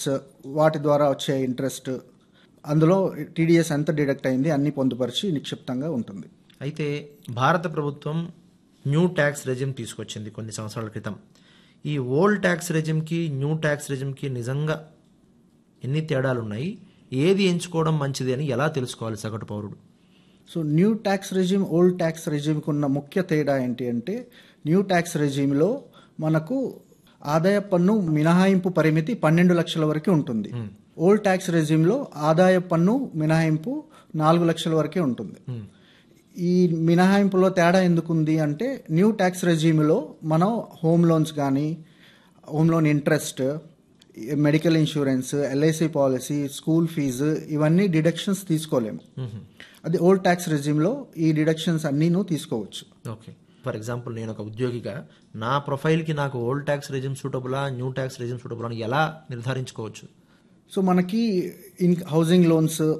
benefits వాటి ద్వారా వచ్చే ఇంట్రెస్ట్ అందులో టీడీఎస్ ఎంత డిడక్ట్ అయింది అన్ని పొందుపరిచి నిక్షిప్తంగా ఉంటుంది అయితే భారత ప్రభుత్వం న్యూ ట్యాక్స్ రెజిమ్ తీసుకొచ్చింది కొన్ని సంవత్సరాల క్రితం ఈ ఓల్డ్ ట్యాక్స్ రెజిమ్కి న్యూ ట్యాక్స్ రెజిమ్కి నిజంగా ఎన్ని తేడాలు ఉన్నాయి ఏది ఎంచుకోవడం మంచిది అని ఎలా తెలుసుకోవాలి సగటు పౌరుడు so new tax regime old tax రెజిమ్కి ఉన్న ముఖ్య తేడా ఏంటి అంటే న్యూ ట్యాక్స్ రెజిమ్లో మనకు ఆదాయ పన్ను మినహాయింపు పరిమితి పన్నెండు లక్షల వరకు ఉంటుంది ఓల్డ్ ట్యాక్స్ రెజిమ్లో ఆదాయ పన్ను మినహాయింపు నాలుగు లక్షల వరకే ఉంటుంది ఈ మినహాయింపులో తేడా ఎందుకుంది అంటే న్యూ ట్యాక్స్ రెజిమ్లో మనం హోమ్ లోన్స్ కానీ home loan interest medical insurance LIC policy school fees ఇవన్నీ డిడక్షన్స్ తీసుకోలేము అది ఓల్డ్ ట్యాక్స్ రెజిమ్లో ఈ డిడక్షన్స్ అన్నీను తీసుకోవచ్చు ఓకే ఫర్ ఎగ్జాంపుల్ నేను ఒక ఉద్యోగిగా నా ప్రొఫైల్కి నాకు ఓల్డ్ ట్యాక్స్ రెజిమ్ సూటబులా న్యూ ట్యాక్స్ రెజిమ్ సూటబుల్ అని ఎలా నిర్ధారించుకోవచ్చు సో మనకి ఇన్ హౌసింగ్ లోన్స్